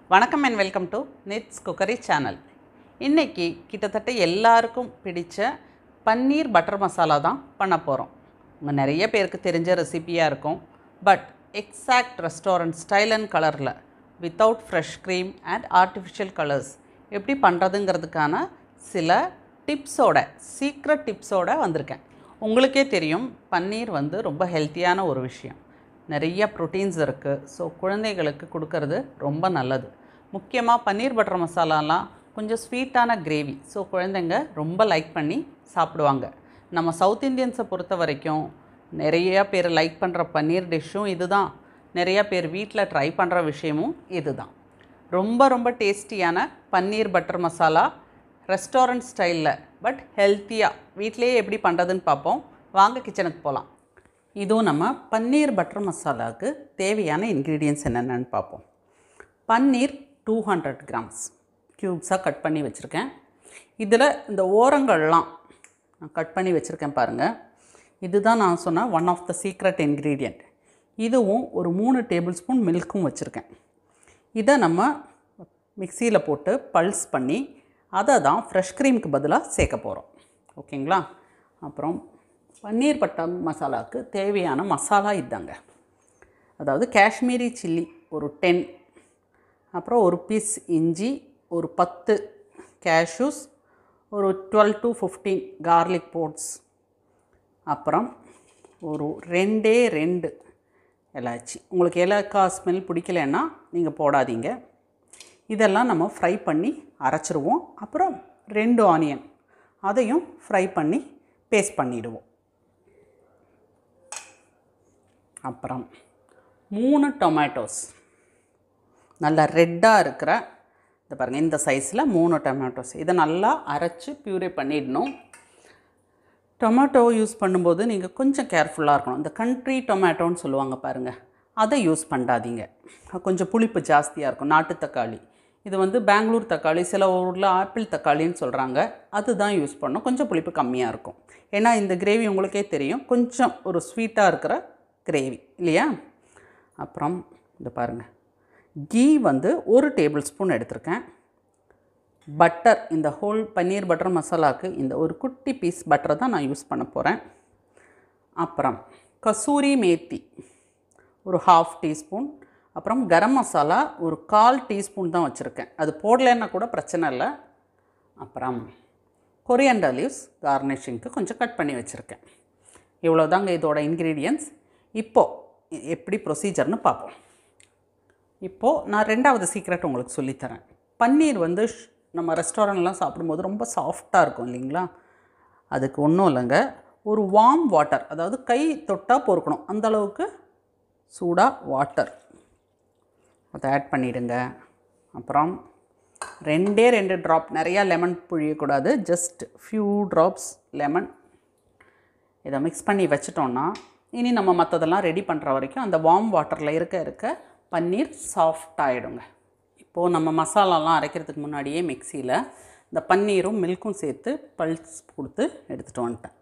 வணக்கம் and welcome to Nits cookery channel இன்றைக்கி கிட்டத்தட்ட எல்லாருக்கும் பிடிச்ச பன்னீர் பட்டர் மசாலா தான் பண்ண போகிறோம் உங்கள் நிறைய பேருக்கு தெரிஞ்ச ரெசிபியாக இருக்கும் but exact restaurant style and கலரில் without fresh cream and artificial colours எப்படி பண்ணுறதுங்கிறதுக்கான சில டிப்ஸோட சீக்ரெட் டிப்ஸோட வந்திருக்கேன் உங்களுக்கே தெரியும் பன்னீர் வந்து ரொம்ப ஹெல்த்தியான ஒரு விஷயம் நிறைய ப்ரோட்டீன்ஸ் இருக்குது ஸோ குழந்தைகளுக்கு கொடுக்கறது ரொம்ப நல்லது முக்கியமாக பன்னீர் பட்டர் மசாலாலாம் கொஞ்சம் ஸ்வீட்டான கிரேவி ஸோ குழந்தைங்க ரொம்ப லைக் பண்ணி சாப்பிடுவாங்க நம்ம சவுத் இந்தியன்ஸை பொறுத்த வரைக்கும் நிறைய பேர் லைக் பண்ணுற பன்னீர் டிஷ்ஷும் இதுதான் நிறைய பேர் வீட்டில் ட்ரை பண்ணுற விஷயமும் இதுதான் ரொம்ப ரொம்ப டேஸ்டியான பன்னீர் பட்டர் மசாலா ரெஸ்டாரண்ட் ஸ்டைலில் பட் ஹெல்த்தியாக வீட்டிலேயே எப்படி பண்ணுறதுன்னு பார்ப்போம் வாங்க கிச்சனுக்கு போகலாம் இதுவும் நம்ம பன்னீர் பட்டர் மசாலாவுக்கு தேவையான இன்க்ரீடியன்ஸ் என்னென்னு பார்ப்போம் பன்னீர் டூ ஹண்ட்ரட் கிராம்ஸ் க்யூப்ஸாக கட் பண்ணி வச்சுருக்கேன் இதில் இந்த ஓரங்கள்லாம் நான் கட் பண்ணி வச்சுருக்கேன் பாருங்கள் இதுதான் நான் சொன்ன one of the secret ingredient இதுவும் ஒரு மூணு டேபிள் ஸ்பூன் மில்க்கும் வச்சுருக்கேன் இதை நம்ம மிக்சியில் போட்டு பல்ஸ் பண்ணி அதை தான் ஃப்ரெஷ் க்ரீமுக்கு பதிலாக சேர்க்க போகிறோம் ஓகேங்களா அப்புறம் பன்னீர் பட்டர் மசாலாவுக்கு தேவையான மசாலா இதாங்க அதாவது காஷ்மீரி சில்லி ஒரு டென் அப்புறம் ஒரு பீஸ் இஞ்சி ஒரு பத்து கேஷ்யூஸ் ஒரு twelve to fifteen garlic pods அப்புறம் ஒரு ரெண்டே ரெண்டு எலாச்சி உங்களுக்கு ஏலக்காய் ஸ்மெல் பிடிக்கலன்னா நீங்கள் போடாதீங்க இதெல்லாம் நம்ம ஃப்ரை பண்ணி அரைச்சிருவோம் அப்புறம் ரெண்டு ஆனியன் அதையும் ஃப்ரை பண்ணி பேஸ்ட் பண்ணிவிடுவோம் அப்புறம் மூணு டொமேட்டோஸ் நல்லா ரெட்டாக இருக்கிற இந்த பாருங்கள் இந்த சைஸில் மூணு டொமேட்டோஸ் இதை நல்லா அரைச்சி பியூரே பண்ணிடணும் டொமேட்டோ யூஸ் பண்ணும்போது நீங்கள் கொஞ்சம் கேர்ஃபுல்லாக இருக்கணும் இந்த கண்ட்ரி டொமேட்டோன்னு சொல்லுவாங்க பாருங்கள் அதை யூஸ் பண்ணாதீங்க கொஞ்சம் புளிப்பு ஜாஸ்தியாக இருக்கும் நாட்டு தக்காளி இது வந்து பெங்களூர் தக்காளி சில ஊரில் ஆப்பிள் தக்காளின்னு சொல்கிறாங்க அதுதான் யூஸ் பண்ணணும் கொஞ்சம் புளிப்பு கம்மியாக இருக்கும் ஏன்னா இந்த கிரேவி உங்களுக்கே தெரியும் கொஞ்சம் ஒரு ஸ்வீட்டாக இருக்கிற கிரேவி இல்லையா அப்புறம் இந்த பாருங்கள் கீ வந்து ஒரு டேபிள் ஸ்பூன் எடுத்திருக்கேன் பட்டர் இந்த ஹோல் பன்னீர் பட்டர் மசாலாவுக்கு இந்த ஒரு குட்டி பீஸ் பட்டரை தான் நான் யூஸ் பண்ண போகிறேன் அப்புறம் கசூரி மேத்தி ஒரு ஹாஃப் டீஸ்பூன் அப்புறம் கரம் மசாலா ஒரு கால் டீஸ்பூன் தான் வச்சுருக்கேன் அது போடலைன்னா கூட பிரச்சனை இல்லை அப்புறம் கொரியண்டர் லீவ்ஸ் கார்னிஷிங்க்கு கொஞ்சம் கட் பண்ணி வச்சுருக்கேன் இவ்வளோதாங்க இதோட இன்க்ரீடியன்ஸ் இப்போது எப்படி ப்ரொசீஜர்னு பார்ப்போம் இப்போது நான் ரெண்டாவது சீக்ரெட் உங்களுக்கு சொல்லித்தரேன் பன்னீர் வந்து ஷ்- நம்ம ரெஸ்டாரண்ட்லாம் சாப்பிடும்போது ரொம்ப சாஃப்டாக இருக்கும் இல்லைங்களா அதுக்கு ஒன்றும் இல்லைங்க ஒரு வார்ம் வாட்டர் அதாவது கை தொட்டால் பொறுக்கணும் அந்த அளவுக்கு சூடாக வாட்டர் அதை ஆட் பண்ணிவிடுங்க அப்புறம் ரெண்டே ரெண்டு ட்ராப் நிறையா லெமன் புழியக்கூடாது ஜஸ்ட் ஃபியூ ட்ராப்ஸ் லெமன் இதை மிக்ஸ் பண்ணி வச்சிட்டோன்னா இனி நம்ம மற்றதெல்லாம் ரெடி பண்ணுற வரைக்கும் அந்த வார்ம் வாட்டரில் இருக்க இருக்க பன்னீர் சாஃப்ட் ஆகிடுங்க இப்போது நம்ம மசாலாலாம் அரைக்கிறதுக்கு முன்னாடியே மிக்சியில் இந்த பன்னீரும் மில்க்கும் சேர்த்து பல்ஸ் கொடுத்து எடுத்துகிட்டு வந்துட்டேன்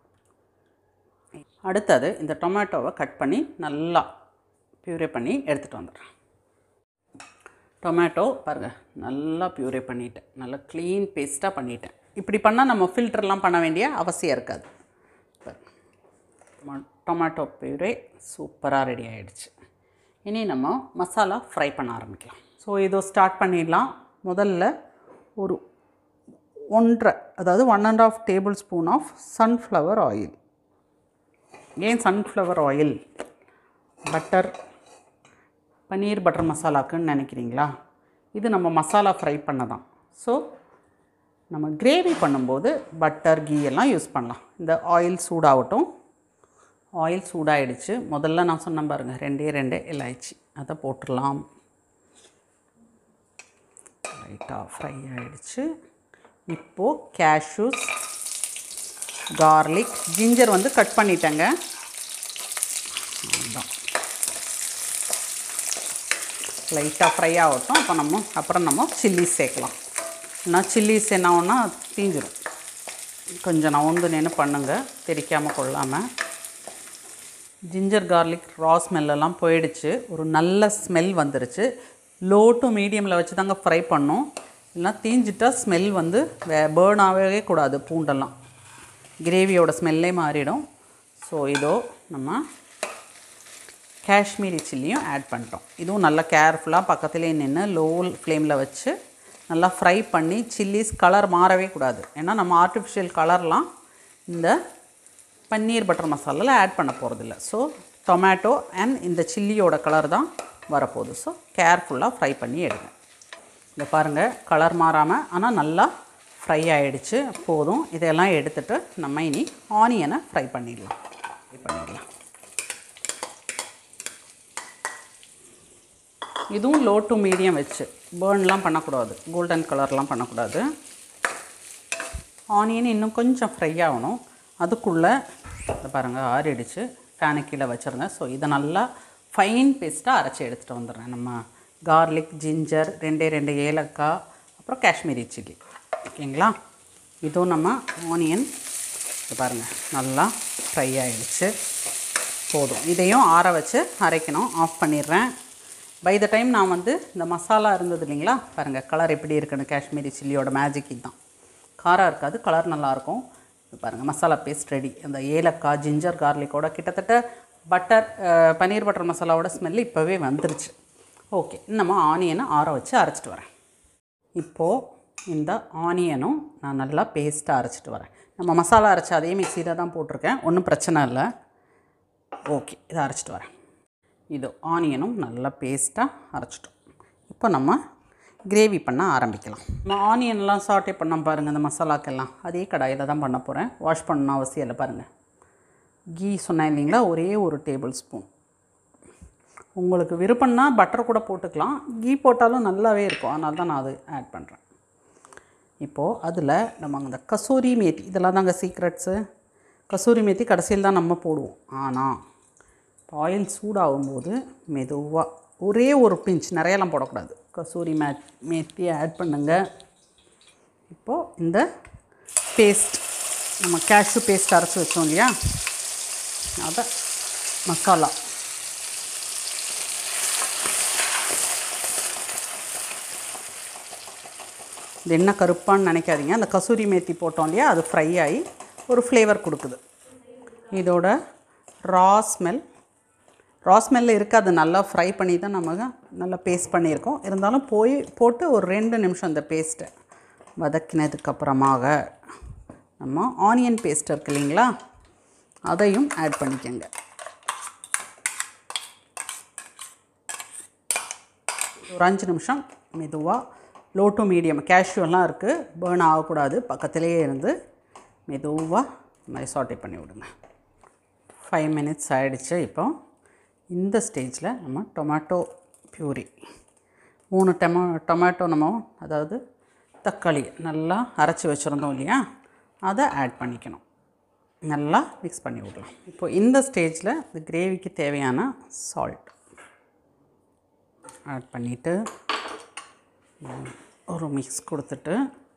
அடுத்தது இந்த டொமேட்டோவை கட் பண்ணி நல்லா பியூரே பண்ணி எடுத்துகிட்டு வந்துடுறேன் டொமேட்டோ பாருங்கள் நல்லா பியூரே பண்ணிட்டேன் நல்லா க்ளீன் பேஸ்ட்டாக பண்ணிட்டேன் இப்படி பண்ணால் நம்ம ஃபில்டர்லாம் பண்ண வேண்டிய அவசியம் இருக்காது பாருங்க. ம- டொமேட்டோ பியூரே சூப்பராக ரெடி ஆயிடுச்சு இனி நம்ம மசாலா ஃப்ரை பண்ண ஆரம்பிக்கலாம் ஸோ இதோ ஸ்டார்ட் பண்ணிடலாம் முதல்ல ஒரு ஒன்றரை அதாவது one and half tablespoon of sunflower oil ஏன் sunflower oil butter paneer butter மசாலாக்குன்னு நினைக்கிறீங்களா இது நம்ம மசாலா ஃப்ரை பண்ண தான் ஸோ நம்ம கிரேவி பண்ணும்போது பட்டர் கீ எல்லாம் யூஸ் பண்ணலாம் இந்த ஆயில் சூடாகட்டும் ஆயில் சூடாயிடுச்சு முதல்ல நான் சொன்னேன் பாருங்கள் ரெண்டே ரெண்டே இலாய்ச்சி அதை போட்டுடலாம் லைட்டாக ஃப்ரை ஆயிடுச்சு இப்போது கேஷ்யூஸ் கார்லிக் ஜிஞ்சர் வந்து கட் பண்ணிட்டேங்க அவ்வளோதான் லைட்டாக ஃப்ரை ஆகட்டும் அப்போ நம்ம அப்புறம் நம்ம சில்லிஸ் சேர்க்கலாம் ஏன்னா சில்லிஸ் என்ன ஆகும்னா அது தீஞ்சிரும் கொஞ்சம் நவுந்து நின்று பண்ணுங்கள் தெரிக்காமல் கொள்ளாமல் ஜிஞ்சர் கார்லிக் ரா ஸ்மெல்லெல்லாம் போயிடுச்சு ஒரு நல்ல ஸ்மெல் வந்துருச்சு லோ டு மீடியமில் வச்சு தாங்க ஃப்ரை பண்ணோம் இல்லைனா தீஞ்சிட்டா ஸ்மெல் வந்து வே பேர்ன் ஆகவே கூடாது பூண்டெல்லாம் கிரேவியோட ஸ்மெல்லே மாறிடும் ஸோ இதோ நம்ம காஷ்மீரி சில்லியும் ஆட் பண்ணிட்டோம் இதுவும் நல்லா கேர்ஃபுல்லாக பக்கத்துலேயே நின்று லோ ஃப்ளேமில் வச்சு நல்லா ஃப்ரை பண்ணி சில்லிஸ் கலர் மாறவே கூடாது ஏன்னா நம்ம ஆர்டிஃபிஷியல் கலர்லாம் இந்த பன்னீர் பட்டர் மசாலாவில் ஆட் பண்ண போகிறதில்ல ஸோ டொமேட்டோ அண்ட் இந்த சில்லியோட கலர் தான் வரப்போகுது ஸோ கேர்ஃபுல்லாக ஃப்ரை பண்ணி எடுங்க இதை பாருங்கள் கலர் மாறாமல் ஆனால் நல்லா ஃப்ரை ஆகிடுச்சு போதும் இதெல்லாம் எடுத்துகிட்டு நம்ம இனி ஆனியனை ஃப்ரை பண்ணிடலாம் ஃப்ரை பண்ணிடலாம் இதுவும் லோ டு மீடியம் வச்சு பேர்ன்லாம் பண்ணக்கூடாது கோல்டன் கலர்லாம் பண்ணக்கூடாது ஆனியன் இன்னும் கொஞ்சம் ஃப்ரை ஆகணும் அதுக்குள்ளே இதை பாருங்கள் ஆறிடுச்சு ஃபேனு கீழே வச்சுருந்தேன் ஸோ இதை நல்லா ஃபைன் பேஸ்ட்டாக அரைச்சி எடுத்துகிட்டு வந்துடுறேன் நம்ம கார்லிக் ஜிஞ்சர் ரெண்டே ரெண்டு ஏலக்காய் அப்புறம் காஷ்மீரி சில்லி ஓகேங்களா இதுவும் நம்ம ஆனியன் இது பாருங்கள் நல்லா ஃப்ரை ஆகிடுச்சு போதும் இதையும் ஆற வச்சு அரைக்கணும் ஆஃப் பண்ணிடுறேன் பை த டைம் நான் வந்து இந்த மசாலா இருந்தது இல்லைங்களா பாருங்கள் கலர் எப்படி இருக்குன்னு காஷ்மீரி சில்லியோட மேஜிக் இதுதான் காரம் இருக்காது கலர் நல்லாயிருக்கும் பாருங்கள் மசாலா பேஸ்ட் ரெடி அந்த ஏலக்காய் ஜிஞ்சர் கார்லிக்கோட கிட்டத்தட்ட பட்டர் பன்னீர் பட்டர் மசாலாவோட ஸ்மெல் இப்போவே வந்துருச்சு ஓகே நம்ம ஆனியனை ஆற வச்சு அரைச்சிட்டு வரேன் இப்போது இந்த ஆனியனும் நான் நல்லா பேஸ்ட்டாக அரைச்சிட்டு வரேன் நம்ம மசாலா அரைச்சி அதே மிக்சியில் தான் போட்டிருக்கேன் ஒன்றும் பிரச்சனை இல்லை ஓகே இதை அரைச்சிட்டு வரேன் இது ஆனியனும் நல்லா பேஸ்ட்டாக அரைச்சிட்டோம் இப்போ நம்ம கிரேவி பண்ண ஆரம்பிக்கலாம் நான் ஆனியன்லாம் சாட்டே பண்ண பாருங்கள் இந்த மசாலாக்கெல்லாம் அதே கடாயில் தான் பண்ண போகிறேன் வாஷ் பண்ணணும் அவசியம் இல்லை பாருங்கள் கீ சொன்னேன் இல்லைங்களா ஒரே ஒரு டேபிள் ஸ்பூன் உங்களுக்கு விருப்பம்னா பட்டர் கூட போட்டுக்கலாம் கீ போட்டாலும் நல்லாவே இருக்கும் அதனால தான் நான் அது ஆட் பண்ணுறேன் இப்போது அதில் நம்ம அந்த கசூரி மேத்தி இதெல்லாம் தாங்க சீக்ரெட்ஸு கசூரி மேத்தி கடைசியில் தான் நம்ம போடுவோம் ஆனால் ஆயில் சூடாகும்போது மெதுவாக ஒரே ஒரு பிஞ்ச் நிறையெல்லாம் போடக்கூடாது கசூரி மே மேத்தி ஆட் பண்ணுங்க இப்போது இந்த பேஸ்ட் நம்ம கேஷ்யூ பேஸ்ட் அரைச்சி வச்சோம் இல்லையா அதை மசாலா இது என்ன கருப்பான்னு நினைக்காதீங்க அந்த கசூரி மேத்தி போட்டோம் இல்லையா அது ஃப்ரை ஆகி ஒரு ஃப்ளேவர் கொடுக்குது இதோட ரா ஸ்மெல் ரா ஸ்மெல்ல இருக்காது நல்லா ஃப்ரை பண்ணி தான் நம்ம நல்லா பேஸ்ட் பண்ணியிருக்கோம் இருந்தாலும் போய் போட்டு ஒரு ரெண்டு நிமிஷம் இந்த பேஸ்ட்டை வதக்கினதுக்கப்புறமாக நம்ம ஆனியன் பேஸ்ட் இருக்கு இல்லைங்களா அதையும் ஆட் பண்ணிக்கோங்க ஒரு அஞ்சு நிமிஷம் மெதுவாக லோ டு மீடியம் கேஷ்யூலாம் இருக்குது பேர்ன் ஆகக்கூடாது பக்கத்துலேயே இருந்து மெதுவாக இந்த மாதிரி சாட்டே பண்ணி விடுங்க ஃபைவ் மினிட்ஸ் ஆகிடுச்சு இப்போ இந்த ஸ்டேஜில் நம்ம டொமேட்டோ பியூரி மூணு டொமோ டொமேட்டோ நம்ம அதாவது தக்காளி நல்லா அரைச்சி வச்சுருந்தோம் இல்லையா அதை ஆட் பண்ணிக்கணும் நல்லா மிக்ஸ் பண்ணி விடலாம் இப்போ இந்த ஸ்டேஜில் இந்த கிரேவிக்கு தேவையான சால்ட் ஆட் பண்ணிவிட்டு ஒரு மிக்ஸ் கொடுத்துட்டு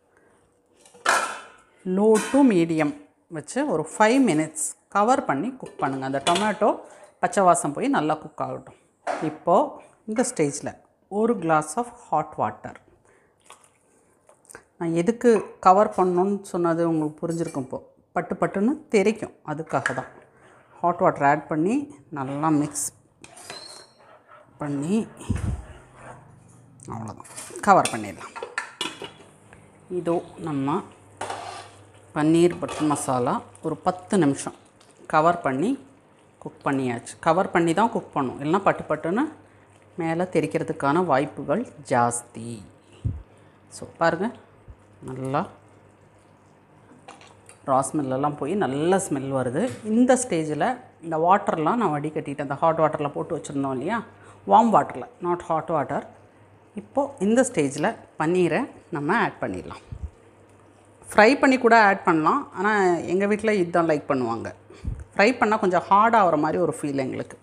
லோ டு மீடியம் வச்சு ஒரு ஃபைவ் மினிட்ஸ் கவர் பண்ணி குக் பண்ணுங்கள் அந்த டொமேட்டோ பச்சை வாசம் போய் நல்லா குக் ஆகட்டும் இப்போது இந்த ஸ்டேஜில் ஒரு கிளாஸ் ஆஃப் ஹாட் வாட்டர் நான் எதுக்கு கவர் பண்ணணும்னு சொன்னது உங்களுக்கு புரிஞ்சிருக்கும் இப்போ பட்டு பட்டுன்னு தெரிக்கும் அதுக்காக தான் ஹாட் வாட்டர் ஆட் பண்ணி நல்லா மிக்ஸ் பண்ணி அவ்வளோதான் கவர் பண்ணிடலாம் இதோ நம்ம பன்னீர் பட்டர் மசாலா ஒரு பத்து நிமிஷம் கவர் பண்ணி குக் பண்ணியாச்சு கவர் பண்ணி தான் குக் பண்ணும் இல்லைனா பட்டு பட்டுன்னு மேலே தெரிக்கிறதுக்கான வாய்ப்புகள் ஜாஸ்தி ஸோ பாருங்கள் நல்லா ரா ஸ்மெல்லாம் போய் நல்ல ஸ்மெல் வருது இந்த ஸ்டேஜில் இந்த வாட்டர்லாம் நான் வடிகட்டிட்டேன் அந்த ஹாட் வாட்டரில் போட்டு வச்சுருந்தோம் இல்லையா வார்ம் வாட்டரில் நாட் ஹாட் வாட்டர் இப்போது இந்த ஸ்டேஜில் பன்னீரை நம்ம ஆட் பண்ணிடலாம் ஃப்ரை பண்ணி கூட ஆட் பண்ணலாம் ஆனால் எங்கள் வீட்டில் இதுதான் லைக் பண்ணுவாங்க ஃப்ரை பண்ணால் கொஞ்சம் ஹார்ட் ஆகிற மாதிரி ஒரு ஃபீல் எங்களுக்கு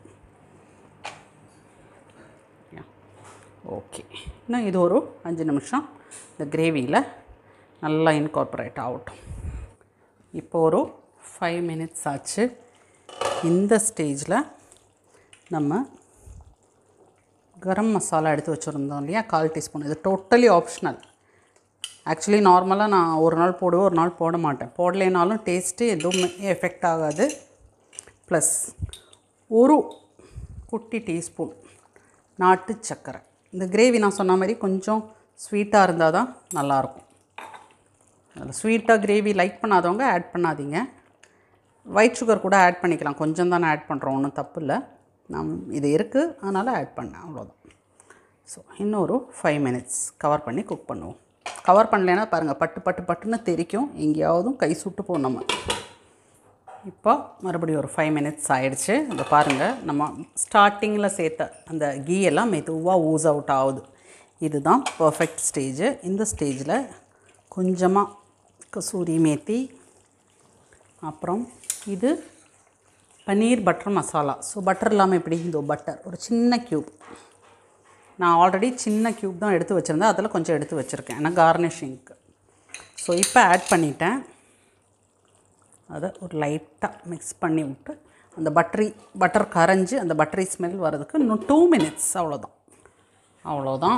ஓகே இன்னும் இது ஒரு அஞ்சு நிமிஷம் இந்த கிரேவியில் நல்லா இன்கார்பரேட் ஆகட்டும் இப்போ ஒரு ஃபைவ் மினிட்ஸ் ஆச்சு இந்த ஸ்டேஜில் நம்ம கரம் மசாலா எடுத்து வச்சுருந்தோம் இல்லையா கால் டீஸ்பூன் இது டோட்டலி ஆப்ஷனல் ஆக்சுவலி நார்மலாக நான் ஒரு நாள் போடுவேன் ஒரு நாள் போட மாட்டேன் போடலைனாலும் டேஸ்ட்டு எதுவுமே எஃபெக்ட் ஆகாது ப்ளஸ் ஒரு குட்டி டீஸ்பூன் நாட்டு சர்க்கரை இந்த கிரேவி நான் சொன்ன மாதிரி கொஞ்சம் ஸ்வீட்டாக இருந்தால் தான் நல்லாயிருக்கும் அதில் ஸ்வீட்டாக கிரேவி லைக் பண்ணாதவங்க ஆட் பண்ணாதீங்க ஒயிட் சுகர் கூட ஆட் பண்ணிக்கலாம் கொஞ்சம் தானே ஆட் பண்ணுறோம் ஒன்றும் தப்பு இல்லை நான் இது இருக்குது அதனால் ஆட் பண்ணேன் அவ்வளோதான் ஸோ இன்னொரு ஃபைவ் மினிட்ஸ் கவர் பண்ணி குக் பண்ணுவோம் கவர் பண்ணலைன்னா பாருங்கள் பட்டு பட்டு பட்டுன்னு தெரிக்கும் எங்கேயாவதும் கை சுட்டு போகும் நம்ம இப்போ மறுபடியும் ஒரு ஃபைவ் மினிட்ஸ் ஆயிடுச்சு இதை பாருங்கள் நம்ம ஸ்டார்டிங்கில் சேர்த்த அந்த கீ எல்லாம் மெதுவாக ஊஸ் அவுட் ஆகுது இதுதான் பர்ஃபெக்ட் ஸ்டேஜு இந்த ஸ்டேஜில் கொஞ்சமாக கசூரி மேத்தி அப்புறம் இது paneer butter masala so butter இல்லாமல் எப்படி இந்த பட்டர் ஒரு சின்ன க்யூப் நான் ஆல்ரெடி சின்ன க்யூப் தான் எடுத்து வச்சுருந்தேன் அதில் கொஞ்சம் எடுத்து வச்சுருக்கேன் ஏன்னா கார்னிஷிங்க்கு ஸோ இப்போ ஆட் பண்ணிட்டேன் அதை ஒரு லைட்டாக மிக்ஸ் பண்ணி விட்டு அந்த பட்டரி பட்டர் கரைஞ்சி அந்த பட்டரி ஸ்மெல் வர்றதுக்கு இன்னும் டூ மினிட்ஸ் அவ்வளோதான் அவ்வளோதான்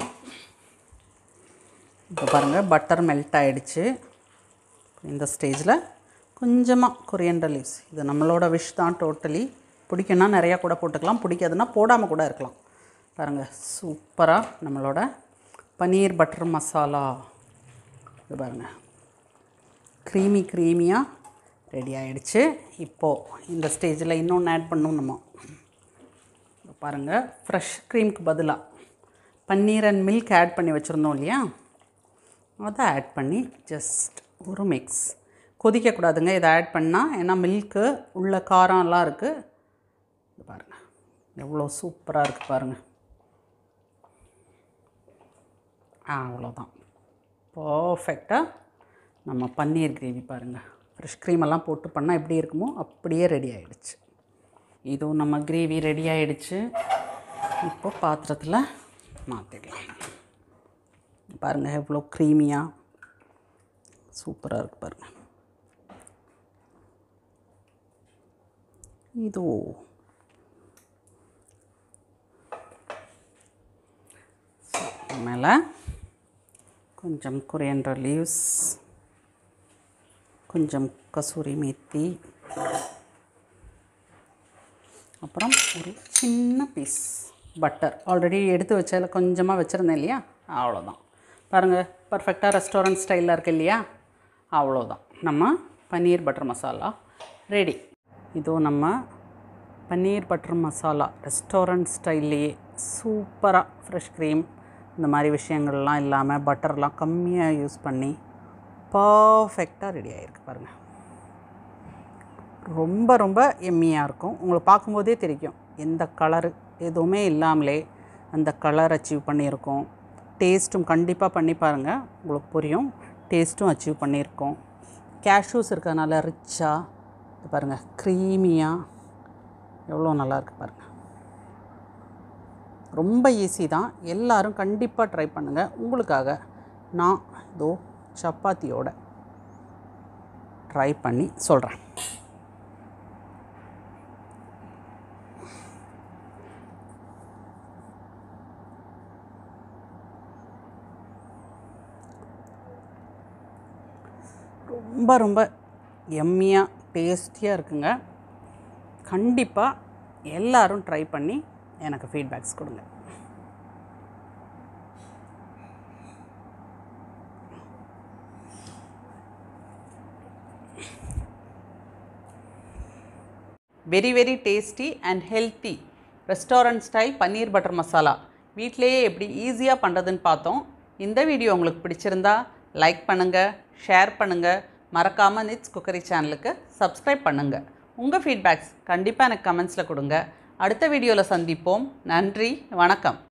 இப்போ பாருங்கள் பட்டர் மெல்ட் ஆகிடுச்சு இந்த ஸ்டேஜில் கொஞ்சமாக கொரியண்டர் லீவ்ஸ் இது நம்மளோட விஷ் தான் டோட்டலி பிடிக்குன்னா நிறையா கூட போட்டுக்கலாம் பிடிக்காதுன்னா போடாமல் கூட இருக்கலாம் பாருங்கள் சூப்பராக நம்மளோட பன்னீர் பட்டர் மசாலா இது பாருங்கள் க்ரீமி க்ரீமியாக ரெடி ஆகிடுச்சு இப்போது இந்த ஸ்டேஜில் இன்னொன்று ஆட் பண்ணணும் நம்ம இதோ பாருங்கள் ஃப்ரெஷ் க்ரீமுக்கு பதிலாக பன்னீர் அண்ட் மில்க் ஆட் பண்ணி வச்சுருந்தோம் இல்லையா அதை ஆட் பண்ணி ஜஸ்ட் ஒரு மிக்ஸ் கொதிக்கக்கூடாதுங்க இதை ஆட் பண்ணால் ஏன்னா மில்க்கு உள்ள காரம்லாம் இருக்குது இது பாருங்கள் எவ்வளோ சூப்பராக இருக்குது பாருங்கள் ஆ அவ்வளோதான் பர்ஃபெக்டாக நம்ம பன்னீர் கிரேவி பாருங்கள் ஃப்ரெஷ் க்ரீமெல்லாம் போட்டு பண்ணால் எப்படி இருக்குமோ அப்படியே ரெடி ஆகிடுச்சு இதுவும் நம்ம கிரேவி ரெடி ஆகிடுச்சு இப்போ பாத்திரத்தில் மாற்றிடலாம் பாருங்கள் எவ்வளோ க்ரீமியாக சூப்பராக இருக்குது பாருங்கள் இதோ மேலே கொஞ்சம் கொரியண்டர் லீவ்ஸ் கொஞ்சம் கசூரி மேத்தி அப்புறம் ஒரு சின்ன பீஸ் பட்டர் ஆல்ரெடி எடுத்து வச்சதில் கொஞ்சமாக வச்சுருந்தேன் இல்லையா அவ்வளோதான் பாருங்கள் பர்ஃபெக்டாக ரெஸ்டாரண்ட் ஸ்டைலில் இருக்குது இல்லையா அவ்வளோதான் நம்ம பன்னீர் பட்டர் மசாலா ரெடி இதோ நம்ம பன்னீர் பட்டர் மசாலா ரெஸ்டாரண்ட் ஸ்டைல்லையே சூப்பராக ஃப்ரெஷ் க்ரீம் இந்த மாதிரி விஷயங்கள்லாம் இல்லாமல் பட்டர்லாம் கம்மியாக யூஸ் பண்ணி பர்ஃபெக்டாக ரெடி ஆகிருக்கு பாருங்கள் ரொம்ப ரொம்ப எம்மியாக இருக்கும் உங்களுக்கு பார்க்கும்போதே தெரியும் எந்த கலரு எதுவுமே இல்லாமலே அந்த கலர் அச்சீவ் பண்ணியிருக்கோம் டேஸ்ட்டும் கண்டிப்பாக பண்ணி பாருங்கள் உங்களுக்கு புரியும் டேஸ்ட்டும் அச்சீவ் பண்ணியிருக்கோம் கேஷ்யூஸ் இருக்கிறதுனால ரிச்சாக இது பாருங்கள் க்ரீமியாக எவ்வளோ நல்லா இருக்கு பாருங்கள் ரொம்ப ஈஸி தான் எல்லாரும் கண்டிப்பாக ட்ரை பண்ணுங்கள் உங்களுக்காக நான் இதோ சப்பாத்தியோட ட்ரை பண்ணி சொல்கிறேன் ரொம்ப ரொம்ப எம்மியாக டேஸ்டியாக இருக்குங்க கண்டிப்பாக எல்லாரும் ட்ரை பண்ணி எனக்கு ஃபீட்பேக்ஸ் கொடுங்க very very tasty and healthy restaurant style paneer butter masala வீட்டிலேயே எப்படி ஈஸியாக பண்ணுறதுன்னு பார்த்தோம் இந்த வீடியோ உங்களுக்கு பிடிச்சிருந்தா லைக் பண்ணுங்கள் ஷேர் பண்ணுங்கள் மறக்காமல் நிட்ஸ் குக்கரி சேனலுக்கு சப்ஸ்கிரைப் பண்ணுங்கள் உங்கள் ஃபீட்பேக்ஸ் கண்டிப்பாக எனக்கு கமெண்ட்ஸில் கொடுங்க அடுத்த வீடியோவில் சந்திப்போம் நன்றி வணக்கம்